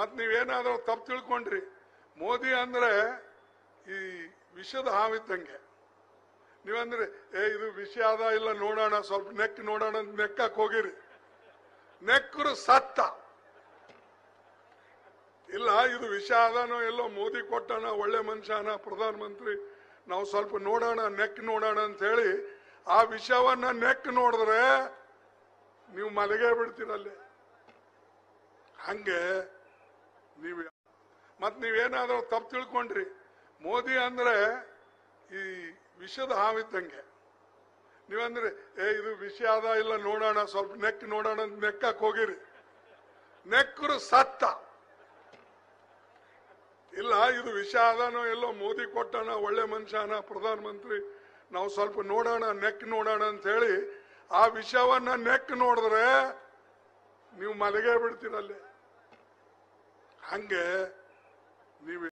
ಮತ್ ನೀವೇನಾದ್ರೂ ತಪ್ಪು ತಿಳ್ಕೊಂಡ್ರಿ ಮೋದಿ ಅಂದ್ರೆ ಈ ವಿಷದ ಹಾವಿದ್ದಂಗೆ ನೀವಂದ್ರೆ ಏ ಇದು ವಿಷ ಅದ ಇಲ್ಲ ನೋಡೋಣ ಸ್ವಲ್ಪ ನೆಕ್ ನೋಡೋಣ ಅಂತ ನೆಕ್ಕಕ್ ಹೋಗಿರಿ ನೆಕ್ಕರು ಸತ್ತ ಇಲ್ಲ ಇದು ವಿಷ ಅದಾನೋ ಎಲ್ಲೋ ಮೋದಿ ಕೊಟ್ಟಾನ ಒಳ್ಳೆ ಮನುಷ್ಯನ ಪ್ರಧಾನ ಮಂತ್ರಿ ನಾವು ಸ್ವಲ್ಪ ನೋಡೋಣ ನೆಕ್ ನೋಡೋಣ ಅಂತ ಹೇಳಿ ಆ ವಿಷವನ್ನ ನೆಕ್ ನೋಡಿದ್ರೆ ನೀವು ಮಲಗೇ ಬಿಡ್ತೀರಲ್ಲಿ ಹಂಗೆ ನೀವು ಮತ್ ನೀವೇನಾದ್ರೂ ತಪ್ಪು ತಿಳ್ಕೊಂಡ್ರಿ ಮೋದಿ ಅಂದ್ರೆ ಈ ವಿಷದ ಹಾವಿದ್ದಂಗೆ ನೀವಂದ್ರೆ ಏ ಇದು ವಿಷ ಅದ ಇಲ್ಲ ನೋಡೋಣ ಸ್ವಲ್ಪ ನೆಕ್ ನೋಡೋಣ ಅಂತ ನೆಕ್ಕಕ್ ಹೋಗಿರಿ ನೆಕ್ಕರು ಸತ್ತ ಇಲ್ಲ ಇದು ವಿಷ ಅದಾನೋ ಎಲ್ಲೋ ಮೋದಿ ಕೊಟ್ಟಾನ ಒಳ್ಳೆ ಮನುಷ್ಯನ ಪ್ರಧಾನ ಮಂತ್ರಿ ನಾವು ಸ್ವಲ್ಪ ನೋಡೋಣ ನೆಕ್ ನೋಡೋಣ ಅಂತ ಹೇಳಿ ಆ ವಿಷವನ್ನ ನೆಕ್ ನೋಡಿದ್ರೆ ನೀವು ಮಲಗೇ ಬಿಡ್ತೀರಲ್ಲಿ ಹಂಗೆ ನೀವು